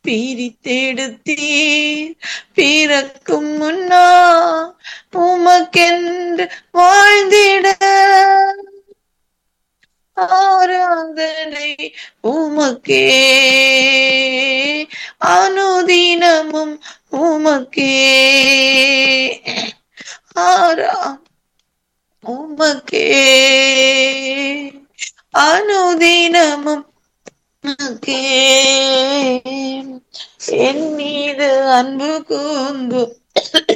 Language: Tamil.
பிரித்தெடுத்தீர் பிறக்கும் முன்னா உமக்கென்று வாழ்ந்திட ஆராதனை உமக்கே அனுதினமும் உமக்கே ஆரா உமக்கே அனுதினமும் உமக்கே என் மீது அன்பு கூர்ந்து